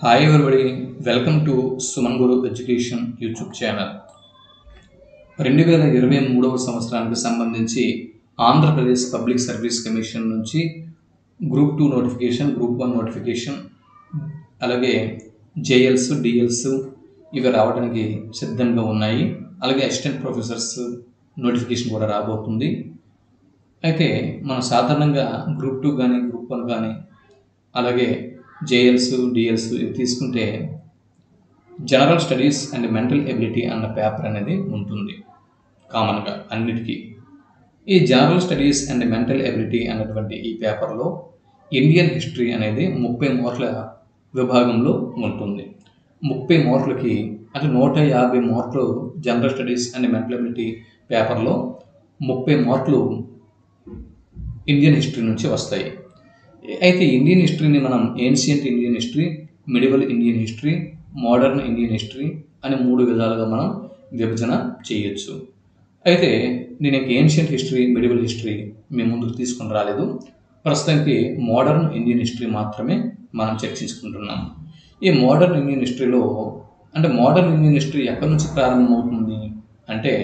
hi everybody welcome to Suman Guru education YouTube channel రెండు వేల ఇరవై మూడవ సంవత్సరానికి సంబంధించి ఆంధ్రప్రదేశ్ పబ్లిక్ సర్వీస్ కమిషన్ నుంచి group two notification group one notification అలాగే జేఎల్స్ డిఎల్స్ ఇవి రావడానికి సిద్ధంగా ఉన్నాయి అలాగే అసిస్టెంట్ ప్రొఫెసర్స్ నోటిఫికేషన్ కూడా రాబోతుంది అయితే మనం సాధారణంగా గ్రూప్ టూ కానీ గ్రూప్ వన్ కానీ అలాగే జేఎల్స్ డిఎల్స్ ఇవి తీసుకుంటే general studies and mental ability అన్న పేపర్ అనేది ఉంటుంది కామన్గా అన్నిటికీ ఈ general studies and mental ability అన్నటువంటి ఈ పేపర్లో ఇండియన్ హిస్టరీ అనేది ముప్పై మార్కుల విభాగంలో ఉంటుంది ముప్పై మార్కులకి అంటే నూట యాభై మార్కులు general studies and mental ability పేపర్లో ముప్పై మార్కులు ఇండియన్ హిస్టరీ నుంచి వస్తాయి అయితే ఇండియన్ హిస్టరీని మనం ancient Indian history medieval Indian history modern Indian history అని మూడు విధాలుగా మనం విభజన చేయొచ్చు అయితే నేను ఇంక ఏన్షియంట్ హిస్టరీ మిడివల్ హిస్టరీ మీ ముందుకు తీసుకొని రాలేదు ప్రస్తుతానికి మోడర్న్ ఇండియన్ హిస్టరీ మాత్రమే మనం చర్చించుకుంటున్నాం ఈ మోడర్న్ ఇండియన్ హిస్టరీలో అంటే మోడర్న్ ఇండియన్ హిస్టరీ ఎక్కడి నుంచి ప్రారంభమవుతుంది అంటే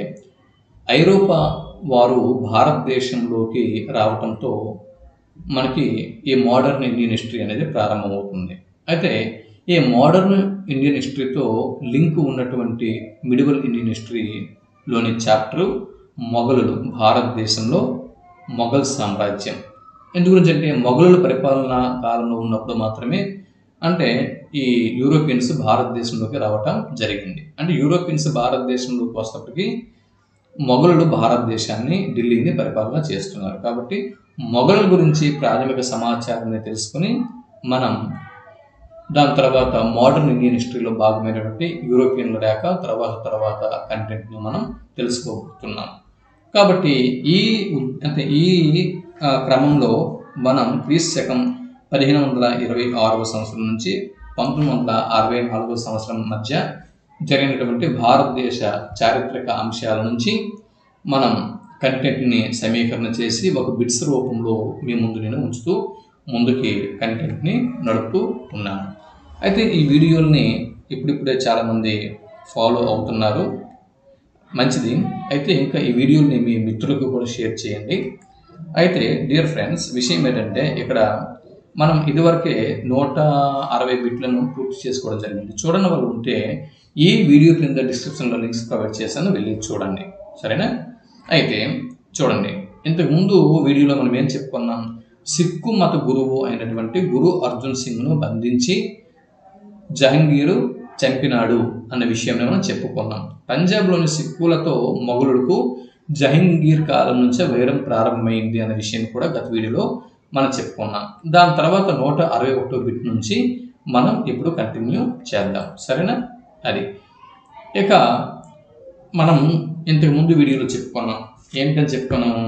ఐరోపా వారు భారతదేశంలోకి రావటంతో మనకి ఈ మోడర్న్ ఇండియన్ హిస్టరీ అనేది ప్రారంభమవుతుంది అయితే ఈ మోడర్న్ ఇండియన్ హిస్టరీతో లింక్ ఉన్నటువంటి మిడివల్ ఇండియన్ హిస్టరీలోని చాప్టరు మొఘలులు భారతదేశంలో మొఘల్ సామ్రాజ్యం ఎందుగురించి అంటే మొఘలుల పరిపాలన కాలంలో ఉన్నప్పుడు మాత్రమే అంటే ఈ యూరోపియన్స్ భారతదేశంలోకి రావటం జరిగింది అంటే యూరోపియన్స్ భారతదేశంలోకి వస్తప్పటికి మొఘలులు భారతదేశాన్ని ఢిల్లీని పరిపాలన చేస్తున్నారు కాబట్టి మొఘలుల గురించి ప్రాథమిక సమాచారాన్ని తెలుసుకుని మనం దాని తర్వాత మోడర్న్ ఇండియన్ హిస్టరీలో భాగమైనటువంటి యూరోపియన్ల రేఖ తర్వాత తర్వాత కంటెంట్ని మనం తెలుసుకోబోతున్నాం కాబట్టి ఈ అంటే ఈ ఆ, క్రమంలో మనం క్రీస్తు శకం పదిహేను వందల ఇరవై ఆరవ సంవత్సరం నుంచి పంతొమ్మిది వందల అరవై నాలుగవ సంవత్సరం మధ్య జరిగినటువంటి భారతదేశ చారిత్రక అంశాల నుంచి మనం కంటెంట్ని సమీకరణ చేసి ఒక బిట్స్ రూపంలో మీ ముందు నేను ఉంచుతూ ముందుకి కంటెంట్ని నడుపుతూ ఉన్నాను అయితే ఈ వీడియోల్ని ఇప్పుడిప్పుడే చాలామంది ఫాలో అవుతున్నారు మంచిది అయితే ఇంకా ఈ వీడియోని మీ మిత్రులకు కూడా షేర్ చేయండి అయితే డియర్ ఫ్రెండ్స్ విషయం ఏంటంటే ఇక్కడ మనం ఇదివరకే నూట అరవై బిట్లను పూర్తి చేసుకోవడం జరిగింది చూడని వాళ్ళు ఉంటే ఈ వీడియో క్రింద డిస్క్రిప్షన్లో లింక్స్ ప్రొవైడ్ చేశాను వెళ్ళి చూడండి సరేనా అయితే చూడండి ఇంతకు ముందు వీడియోలో మనం ఏం చెప్పుకున్నాం సిక్కు మత గురువు అయినటువంటి గురు అర్జున్ సింగ్ను బంధించి జహంగీరు చంపినాడు అన్న విషయాన్ని మనం చెప్పుకున్నాం పంజాబ్లోని సిక్కులతో మొఘలులకు జహంగీర్ కాలం నుంచే వైరం ప్రారంభమైంది అనే విషయం కూడా గత వీడియోలో మనం చెప్పుకున్నాం దాని తర్వాత నూట అరవై ఒకటో బిట్ నుంచి మనం ఇప్పుడు కంటిన్యూ చేద్దాం సరేనా అది ఇక మనం ఇంతకు ముందు వీడియోలో చెప్పుకున్నాం ఏంటని చెప్పుకున్నాము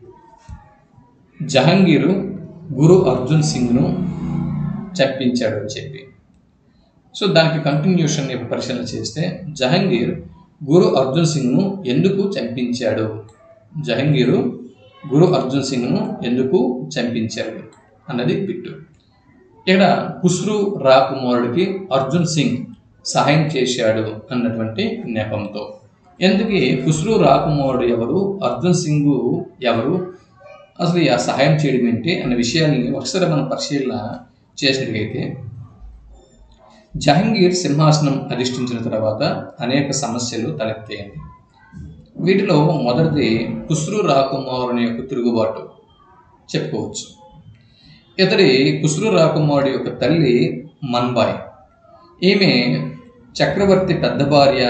జహంగీరు గురు అర్జున్ సింగ్ను చంపించాడు అని చెప్పి సో దానికి కంటిన్యూషన్ ఇప్పుడు పరిశీలన చేస్తే జహంగీర్ గురు అర్జున్ సింగ్ను ఎందుకు చంపించాడు జహంగీరు గురు అర్జున్ సింగ్ను ఎందుకు చంపించాడు అన్నది బిట్టు ఇక్కడ ఖుస్రు రాకుమారుడికి అర్జున్ సింగ్ సహాయం చేశాడు అన్నటువంటి నెపంతో ఎందుకు ఖుస్రు రాకుమారుడు ఎవరు అర్జున్ సింగ్ ఎవరు అసలు ఆ సహాయం చేయడం ఏంటి అన్న విషయాన్ని ఒకసారి మనం పరిశీలన చేసినట్లయితే జహంగీర్ సింహాసనం అధిష్ఠించిన తర్వాత అనేక సమస్యలు తలెత్తాయండి వీటిలో మొదటిది కుస్రు రాకుమారుని యొక్క తిరుగుబాటు చెప్పుకోవచ్చు ఇతడి కుస్రు రాకుమారుడి యొక్క తల్లి మన్బాయ్ ఈమె చక్రవర్తి పెద్ద భార్య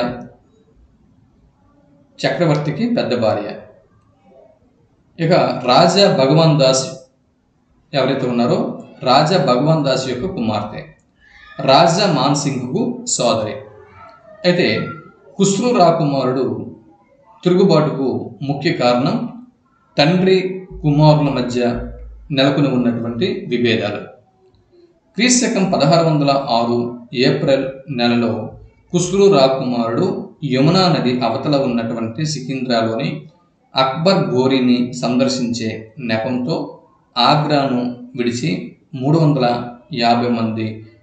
చక్రవర్తికి పెద్ద భార్య ఇక రాజా భగవాన్ దాస్ ఎవరైతే ఉన్నారో రాజా భగవాన్ దాస్ యొక్క కుమార్తె రాజా మాన్సింగ్కు సోదరి అయితే కుస్రు రాకుమారుడు తిరుగుబాటుకు ముఖ్య కారణం తండ్రి కుమారుల మధ్య నెలకొని ఉన్నటువంటి విభేదాలు క్రీశకం పదహారు వందల ఆరు ఏప్రిల్ నెలలో కుస్రు రాకుమారుడు యమునా నది అవతల ఉన్నటువంటి సికింద్రాలోని అక్బర్ గోరీని సందర్శించే నెపంతో ఆగ్రాను విడిచి మూడు వందల యాభై మంది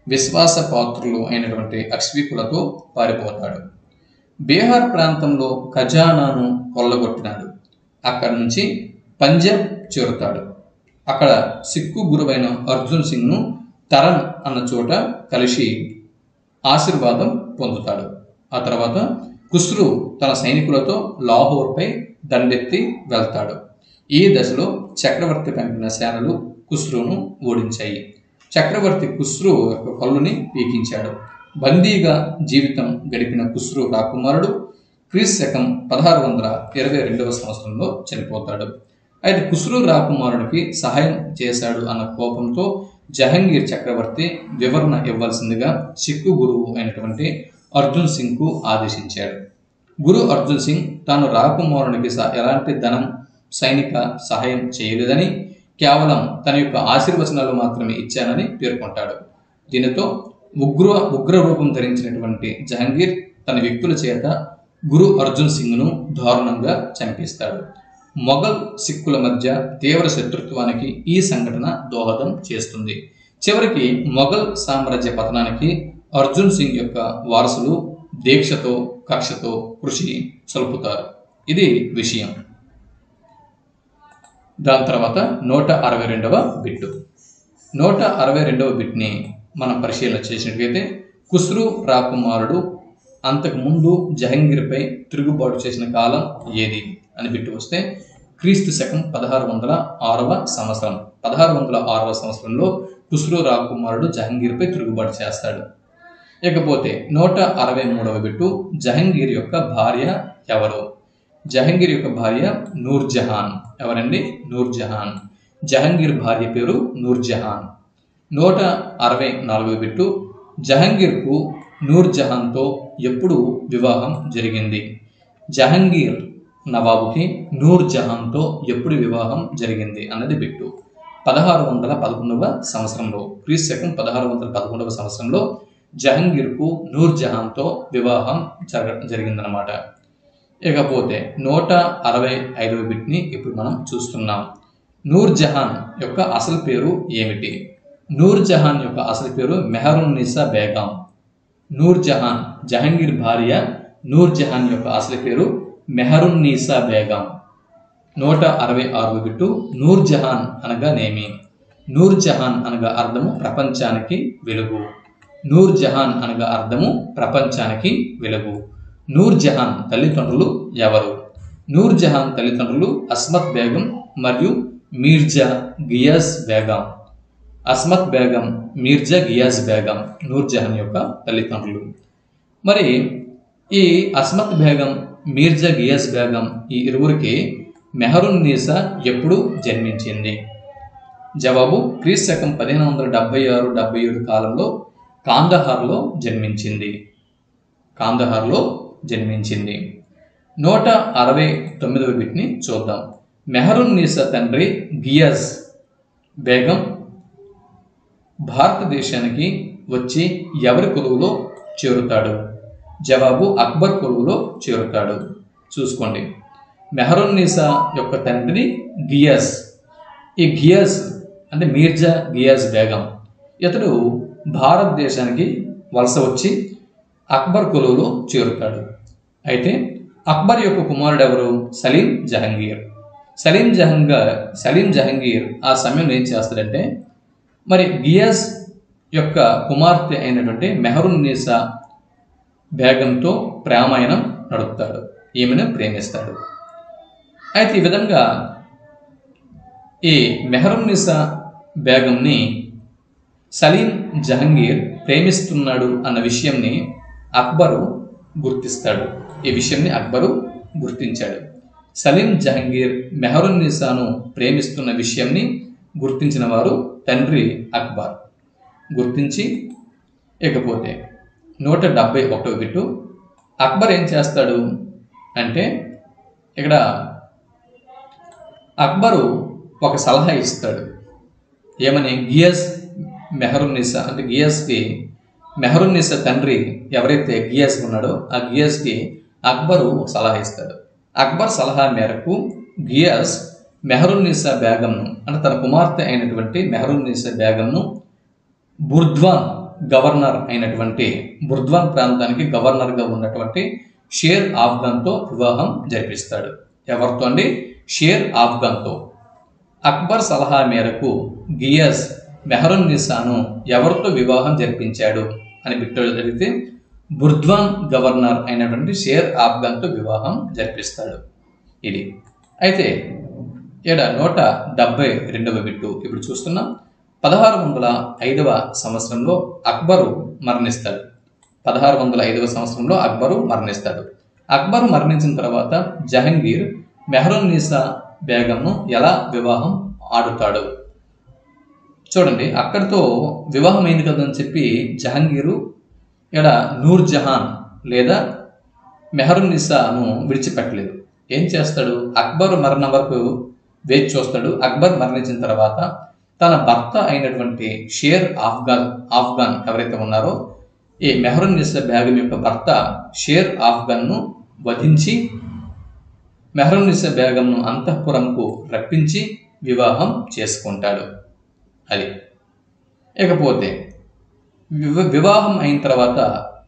విశ్వాసపాత్రులు అయినటువంటి అశ్వీకులతో పారిపోతాడు బీహార్ ప్రాంతంలో ఖజానాను కొల్లగొట్టినాడు అక్కడి నుంచి పంజాబ్ చేరుతాడు అక్కడ సిక్కు గురువైన అర్జున్ సింగ్ను తరణ్ అన్న చోట కలిసి ఆశీర్వాదం పొందుతాడు ఆ తర్వాత ఖుస్రు తన సైనికులతో లాహోర్పై దండెత్తి వెళ్తాడు ఈ దశలో చక్రవర్తి పంపిన సేనలు ఖుస్రును ఓడించాయి చక్రవర్తి ఖుస్రు యొక్క కళ్ళుని పీకించాడు బందీగా జీవితం గడిపిన ఖుస్రు రాకుమారుడు క్రీస్ శకం పదహారు వందల ఇరవై రెండవ సంవత్సరంలో చనిపోతాడు అయితే ఖుస్రు రాకుమారునికి సహాయం చేశాడు అన్న కోపంతో జహంగీర్ చక్రవర్తి వివరణ ఇవ్వాల్సిందిగా సిక్కు గురువు అయినటువంటి అర్జున్ సింగ్కు ఆదేశించాడు గురు అర్జున్ సింగ్ తాను రాకుమారునికి స- ఎలాంటి ధనం సైనిక సహాయం చేయలేదని కేవలం తన యొక్క ఆశీర్వచనాలు మాత్రమే ఇచ్చానని పేర్కొంటాడు దీనితో ఉగ్ర ఉగ్ర రూపం ధరించినటువంటి జహంగీర్ తన వ్యక్తుల చేత గురు అర్జున్ సింగ్ను దారుణంగా చంపిస్తాడు మొఘల్ సిక్కుల మధ్య తీవ్ర శత్రుత్వానికి ఈ సంఘటన దోహదం చేస్తుంది చివరికి మొఘల్ సామ్రాజ్య పతనానికి అర్జున్ సింగ్ యొక్క వారసులు దీక్షతో కక్షతో కృషి సలుపుతారు ఇది విషయం దాని తర్వాత నూట అరవై రెండవ బిట్టు నూట అరవై రెండవ బిట్ని మనం పరిశీలన చేసినట్లయితే కుస్రు రాకుమారుడు అంతకుముందు జహంగీర్పై తిరుగుబాటు చేసిన కాలం ఏది అని బిట్టు వస్తే క్రీస్తు శకం పదహారు వందల ఆరవ సంవత్సరం పదహారు వందల ఆరవ సంవత్సరంలో కుస్రు రాకుమారుడు జహంగీర్పై తిరుగుబాటు చేస్తాడు ఇకపోతే నూట అరవై మూడవ బిట్టు జహంగీర్ యొక్క భార్య ఎవరు జహంగీర్ యొక్క భార్య నూర్జహాన్ ఎవరండి నూర్జహాన్ జహంగీర్ భార్య పేరు నూర్జహాన్ నూట అరవై నాలుగవ బిట్టు జహంగీర్కు నూర్జహాన్తో ఎప్పుడు వివాహం జరిగింది జహంగీర్ నవాబుకి నూర్జహాన్తో ఎప్పుడు వివాహం జరిగింది అన్నది బిట్టు పదహారు వందల పదకొండవ సంవత్సరంలో క్రీస్తు శకం పదహారు వందల పదకొండవ సంవత్సరంలో జహంగీర్కు నూర్జహాన్తో వివాహం జరగ జరిగిందనమాట ఇకపోతే నూట అరవై ఐదవ బిట్ని ఇప్పుడు మనం చూస్తున్నాం నూర్ జహాన్ యొక్క అసలు పేరు ఏమిటి నూర్ జహాన్ యొక్క అసలు పేరు మెహరున్నిసా బేగం నూర్ జహాన్ జహంగీర్ భార్య నూర్ జహాన్ యొక్క అసలు పేరు మెహరున్నీసా బేగం నూట అరవై ఆరవ బిట్టు నూర్ జహాన్ అనగా నేమి నూర్ జహాన్ అనగా అర్థము ప్రపంచానికి వెలుగు నూర్ జహాన్ అనగా అర్థము ప్రపంచానికి వెలుగు నూర్ జహాన్ తల్లిదండ్రులు ఎవరు నూర్ జహాన్ తల్లిదండ్రులు అస్మత్ బేగం మరియు మీర్జా గియాస్ బేగం అస్మత్ బేగం మీర్జా గియాస్ బేగం నూర్ జహాన్ యొక్క తల్లిదండ్రులు మరి ఈ అస్మత్ బేగం మీర్జా గియాస్ బేగం ఈ ఇరువురికి మెహరున్ నీసా ఎప్పుడు జన్మించింది జవాబు క్రీస్తు శకం పదిహేను వందల డెబ్బై ఆరు డెబ్బై ఏడు కాలంలో కాందహార్లో జన్మించింది కాందహార్లో జన్మించింది నూట అరవై తొమ్మిదవ బిట్ని చూద్దాం మెహరున్ నీసా తండ్రి గియాజ్ బేగం భారతదేశానికి వచ్చి ఎవరి కొలువులో చేరుతాడు జవాబు అక్బర్ కొలువులో చేరుతాడు చూసుకోండి మెహరున్నీసా యొక్క తండ్రి గియాస్ ఈ గియాస్ అంటే మీర్జా గియాస్ బేగం ఇతడు భారతదేశానికి వలస వచ్చి అక్బర్ కొలువులో చేరుతాడు అయితే అక్బర్ యొక్క కుమారుడు ఎవరు సలీం జహంగీర్ సలీం జహంగీర్ సలీం జహంగీర్ ఆ సమయంలో ఏం చేస్తాడంటే మరి గియాస్ యొక్క కుమార్తె అయినటువంటి మెహరున్నీసా బేగంతో ప్రేమాయణం నడుపుతాడు ఈమెను ప్రేమిస్తాడు అయితే ఈ విధంగా ఈ మెహరున్నీసా బేగంని సలీం జహంగీర్ ప్రేమిస్తున్నాడు అన్న విషయంని అక్బరు గుర్తిస్తాడు ఈ విషయంని అక్బరు గుర్తించాడు సలీం జహంగీర్ మెహరున్నీసాను ప్రేమిస్తున్న విషయంని గుర్తించిన వారు తండ్రి అక్బర్ గుర్తించి ఇకపోతే నూట డెబ్బై ఒకటో బిట్టు అక్బర్ ఏం చేస్తాడు అంటే ఇక్కడ అక్బరు ఒక సలహా ఇస్తాడు ఏమని గియాస్ మెహరున్నిసా అంటే గియాస్కి మెహరున్నిసా తండ్రి ఎవరైతే గియాస్ ఉన్నాడో ఆ గియాస్కి అక్బరు ఒక సలహా ఇస్తాడు అక్బర్ సలహా మేరకు గియాస్ మెహరున్నిసా బేగంను అంటే తన కుమార్తె అయినటువంటి మెహరున్నిసా బేగంను బుర్ద్వాన్ గవర్నర్ అయినటువంటి బుర్ద్వాన్ ప్రాంతానికి గవర్నర్గా ఉన్నటువంటి షేర్ ఆఫ్ఘన్తో వివాహం జరిపిస్తాడు ఎవరితో అండి షేర్ ఆఫ్ఘన్తో అక్బర్ సలహా మేరకు గియాస్ మెహరున్ నిసాను ఎవరితో వివాహం జరిపించాడు అని బిట్టో జరిగితే బుర్ద్వాన్ గవర్నర్ అయినటువంటి షేర్ ఆఫ్ఘన్తో వివాహం జరిపిస్తాడు ఇది అయితే ఏడ నూట డెబ్బై రెండవ బిట్టు ఇప్పుడు చూస్తున్నాం పదహారు వందల ఐదవ సంవత్సరంలో అక్బరు మరణిస్తాడు పదహారు వందల ఐదవ సంవత్సరంలో అక్బరు మరణిస్తాడు అక్బరు మరణించిన తర్వాత జహంగీర్ మెహరున్ నిసా బేగంను ఎలా వివాహం ఆడుతాడు చూడండి అక్కడితో వివాహం అయింది కదని చెప్పి జహాంగీరు ఇక్కడ నూర్ జహాన్ లేదా మెహరున్ నిసాను విడిచిపెట్టలేదు ఏం చేస్తాడు అక్బర్ మరణం వరకు వేచి చూస్తాడు అక్బర్ మరణించిన తర్వాత తన భర్త అయినటువంటి షేర్ ఆఫ్ఘాన్ ఆఫ్ఘాన్ ఎవరైతే ఉన్నారో ఈ మెహరున్ నిసా బేగం యొక్క భర్త షేర్ ఆఫ్ఘన్ను వధించి మెహరున్ నిసా బేగంను అంతఃపురంకు రప్పించి వివాహం చేసుకుంటాడు అది ఇకపోతే వివ వివాహం అయిన తర్వాత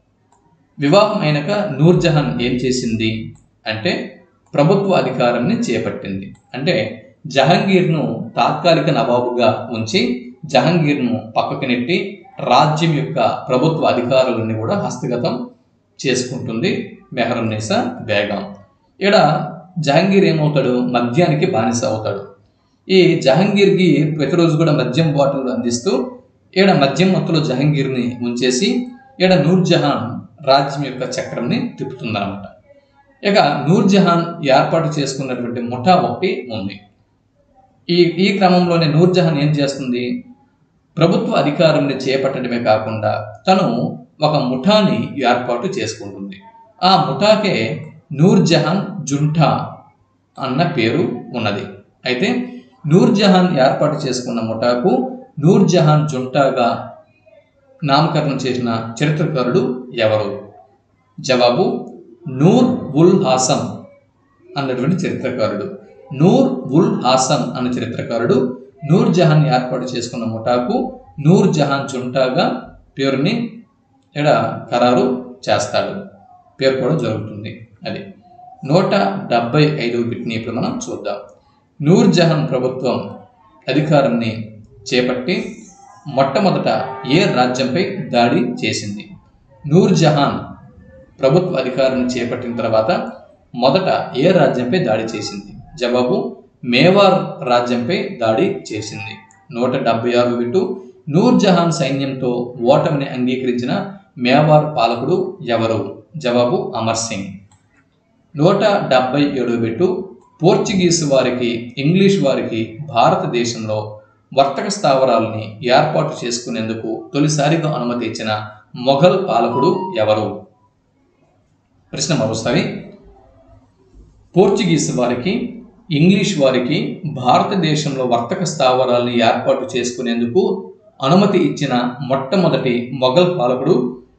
వివాహం అయినాక నూర్జహాన్ ఏం చేసింది అంటే ప్రభుత్వ అధికారాన్ని చేపట్టింది అంటే జహంగీర్ను తాత్కాలిక నవాబుగా ఉంచి జహంగీర్ను పక్కకి నెట్టి రాజ్యం యొక్క ప్రభుత్వ అధికారులన్నీ కూడా హస్తగతం చేసుకుంటుంది మెహరున్నీసా బేగం ఇక్కడ జహంగీర్ ఏమవుతాడు మద్యానికి బానిస అవుతాడు ఈ జహంగీర్కి ప్రతిరోజు కూడా మద్యం బాటిల్ అందిస్తూ ఈడ మద్యం మత్తులో జహంగీర్ని ఉంచేసి ఈడ నూర్జహాన్ రాజ్యం యొక్క చక్రంని తిప్పుతుందన్నమాట ఇక నూర్జహాన్ ఏర్పాటు చేసుకున్నటువంటి ముఠా ఒకటి ఉంది ఈ ఈ క్రమంలోనే నూర్జహాన్ ఏం చేస్తుంది ప్రభుత్వ అధికారాన్ని చేపట్టడమే కాకుండా తను ఒక ముఠాని ఏర్పాటు చేసుకుంటుంది ఆ ముఠాకే నూర్జహాన్ జుంఠా అన్న పేరు ఉన్నది అయితే నూర్జహాన్ ఏర్పాటు చేసుకున్న ముఠాకు నూర్జహాన్ జుంటాగా నామకరణం చేసిన చరిత్రకారుడు ఎవరు జవాబు నూర్ ఉల్ హాసన్ అన్నటువంటి చరిత్రకారుడు నూర్ ఉల్ హాసన్ అన్న చరిత్రకారుడు నూర్ జహాన్ ఏర్పాటు చేసుకున్న ముఠాకు నూర్ జహాన్ జుంటాగా పేరుని ఇక్కడ ఖరారు చేస్తాడు పేర్కోవడం జరుగుతుంది అది నూట డెబ్బై ఐదవ బిట్ని ఇప్పుడు మనం చూద్దాం నూర్ జహాన్ ప్రభుత్వం అధికారాన్ని చేపట్టి మొట్టమొదట ఏ రాజ్యంపై దాడి చేసింది నూర్ జహాన్ ప్రభుత్వ అధికారాన్ని చేపట్టిన తర్వాత మొదట ఏ రాజ్యంపై దాడి చేసింది జవాబు మేవార్ రాజ్యంపై దాడి చేసింది నూట డెబ్బై ఆరు బిట్టు నూర్ జహాన్ సైన్యంతో ఓటమిని అంగీకరించిన మేవార్ పాలకుడు ఎవరు జవాబు అమర్ సింగ్ నూట డెబ్బై ఏడు బిట్టు పోర్చుగీస్ వారికి ఇంగ్లీష్ వారికి భారతదేశంలో వర్తక స్థావరాలని ఏర్పాటు చేసుకునేందుకు తొలిసారిగా అనుమతి ఇచ్చిన మొఘల్ పాలకుడు ఎవరు ప్రశ్న మరోసారి పోర్చుగీస్ వారికి ఇంగ్లీష్ వారికి భారతదేశంలో వర్తక స్థావరాలను ఏర్పాటు చేసుకునేందుకు అనుమతి ఇచ్చిన మొట్టమొదటి మొఘల్ పాలకుడు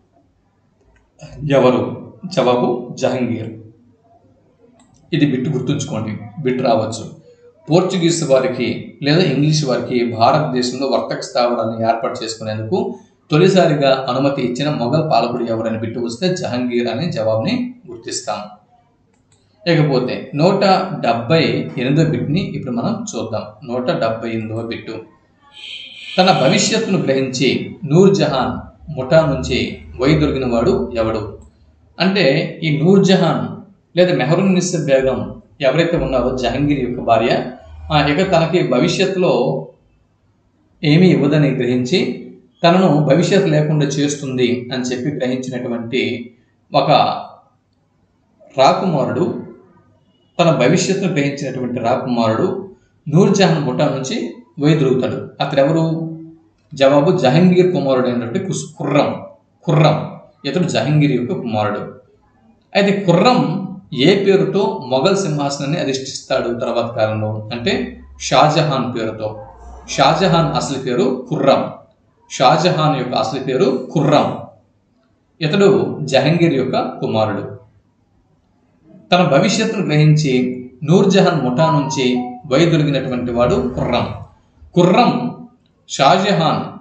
ఎవరు జవాబు జహంగీర్ ఇది బిట్టు గుర్తుంచుకోండి బిట్ రావచ్చు పోర్చుగీస్ వారికి లేదా ఇంగ్లీష్ వారికి భారతదేశంలో వర్తక స్థావరాలను ఏర్పాటు చేసుకునేందుకు తొలిసారిగా అనుమతి ఇచ్చిన మొఘల్ పాలకుడు ఎవరని బిట్టు వస్తే జహంగీర్ అనే జవాబుని గుర్తిస్తాం ఇకపోతే నూట డెబ్బై ఎనిమిదో బిట్ని ఇప్పుడు మనం చూద్దాం నూట డెబ్బై ఎనిమిదవ బిట్టు తన భవిష్యత్తును గ్రహించి నూర్ జహాన్ ముఠా నుంచి వైదొలిగిన వాడు ఎవడు అంటే ఈ నూర్ జహాన్ లేదా మెహరున్ నిస్స బేగం ఎవరైతే ఉన్నారో జహంగీర్ యొక్క భార్య ఆ, ఇక తనకి భవిష్యత్తులో ఏమీ ఇవ్వదని గ్రహించి తనను భవిష్యత్తు లేకుండా చేస్తుంది అని చెప్పి గ్రహించినటువంటి ఒక రాకుమారుడు తన భవిష్యత్తును గ్రహించినటువంటి రాకుమారుడు నూర్జహాన్ ముఠా నుంచి వైదొలుగుతాడు అతడు ఎవరు జవాబు జహంగీర్ కుమారుడు అయినటువంటి కుస్ కుర్రం కుర్రం ఇతడు జహంగీర్ యొక్క కుమారుడు అయితే కుర్రం ఏ పేరుతో మొఘల్ సింహాసనాన్ని అధిష్ఠిస్తాడు తర్వాత కాలంలో అంటే షాజహాన్ పేరుతో షాజహాన్ అసలు పేరు కుర్రం షాజహాన్ యొక్క అసలు పేరు కుర్రం ఇతడు జహంగీర్ యొక్క కుమారుడు తన భవిష్యత్తును గ్రహించి నూర్జహాన్ ముఠా నుంచి వైదొలిగినటువంటి వాడు కుర్రం కుర్రం షాజహాన్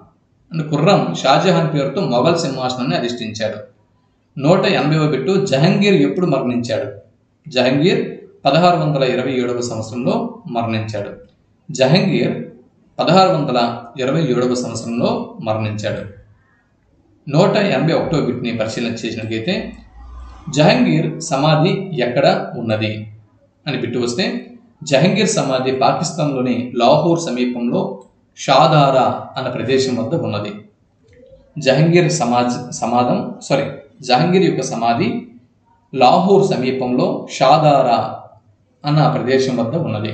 అండ్ ఖుర్రం షాజహాన్ పేరుతో మొఘల్ సింహాసనాన్ని అధిష్ఠించాడు నూట ఎనభైవ బిట్టు జహంగీర్ ఎప్పుడు మరణించాడు జహంగీర్ పదహారు వందల ఇరవై ఏడవ సంవత్సరంలో మరణించాడు జహంగీర్ పదహారు వందల ఇరవై ఏడవ సంవత్సరంలో మరణించాడు నూట ఎనభై ఒకటో బిట్ని పరిశీలన చేసినట్లయితే జహంగీర్ సమాధి ఎక్కడ ఉన్నది అని బిట్టు వస్తే జహంగీర్ సమాధి పాకిస్తాన్లోని లాహోర్ సమీపంలో షాదారా అన్న ప్రదేశం వద్ద ఉన్నది జహంగీర్ సమాజ్ సమాధం సారీ జహంగీర్ యొక్క సమాధి లాహోర్ సమీపంలో షాదారా అన్న ప్రదేశం వద్ద ఉన్నది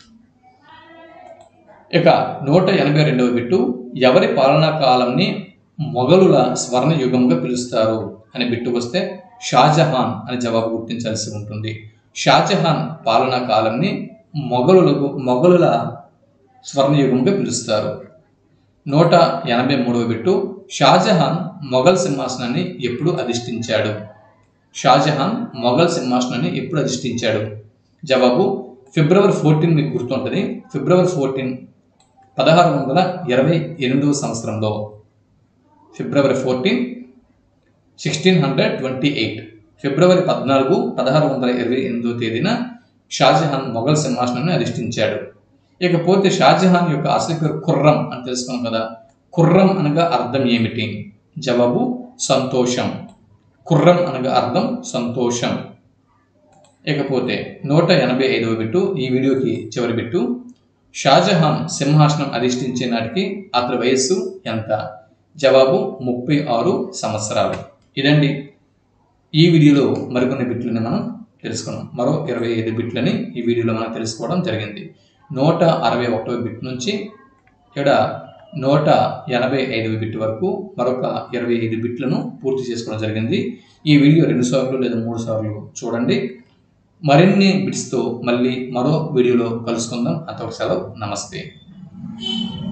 ఇక నూట ఎనభై రెండవ బిట్టు ఎవరి పాలనా కాలంని మొఘలుల స్వర్ణ యుగంగా పిలుస్తారు అని బిట్టు వస్తే షాజహాన్ అని జవాబు గుర్తించాల్సి ఉంటుంది షాజహాన్ పాలనా కాలంని మొఘలులకు మొఘలుల స్వర్ణయుగంగా పిలుస్తారు నూట ఎనభై మూడవ బిట్టు షాజహాన్ మొఘల్ సింహాసనాన్ని ఎప్పుడు అధిష్ఠించాడు షాజహాన్ మొఘల్ సింహాసనాన్ని ఎప్పుడు అధిష్ఠించాడు జవాబు ఫిబ్రవరి ఫోర్టీన్ మీకు గుర్తుంటుంది ఫిబ్రవరి ఫోర్టీన్ పదహారు వందల ఇరవై ఎనిమిదవ సంవత్సరంలో February fourteen sixteen hundred twenty eight ఫిబ్రవరి పద్నాలుగు పదహారు వందల ఇరవై ఎనిమిదో తేదీన షాజహాన్ మొఘల్ సింహాసనాన్ని అధిష్ఠించాడు ఇకపోతే షాజహాన్ యొక్క అసలు పేరు ఖుర్రం అని తెలుసుకున్నాం కదా ఖుర్రం అనగా అర్థం ఏమిటి జవాబు సంతోషం ఖుర్రం అనగా అర్థం సంతోషం ఇకపోతే నూట ఎనభై ఐదవ బిట్టు ఈ వీడియోకి చివరి బిట్టు షాజహాన్ సింహాసనం అధిష్ఠించే నాటికి అతని వయస్సు ఎంత జవాబు ముప్పై ఆరు సంవత్సరాలు ఇదండి ఈ వీడియోలో మరికొన్ని బిట్లని మనం తెలుసుకున్నాం మరో ఇరవై ఐదు బిట్లని ఈ వీడియోలో మనం తెలుసుకోవడం జరిగింది నూట అరవై ఒకటవ బిట్ నుంచి ఇక్కడ నూట ఎనభై ఐదవ బిట్ వరకు మరొక ఇరవై ఐదు బిట్లను పూర్తి చేసుకోవడం జరిగింది ఈ వీడియో రెండు సార్లు లేదా మూడు సార్లు చూడండి మరిన్ని బిట్స్తో మళ్ళీ మరో వీడియోలో కలుసుకుందాం అంతవరకు సెలవు నమస్తే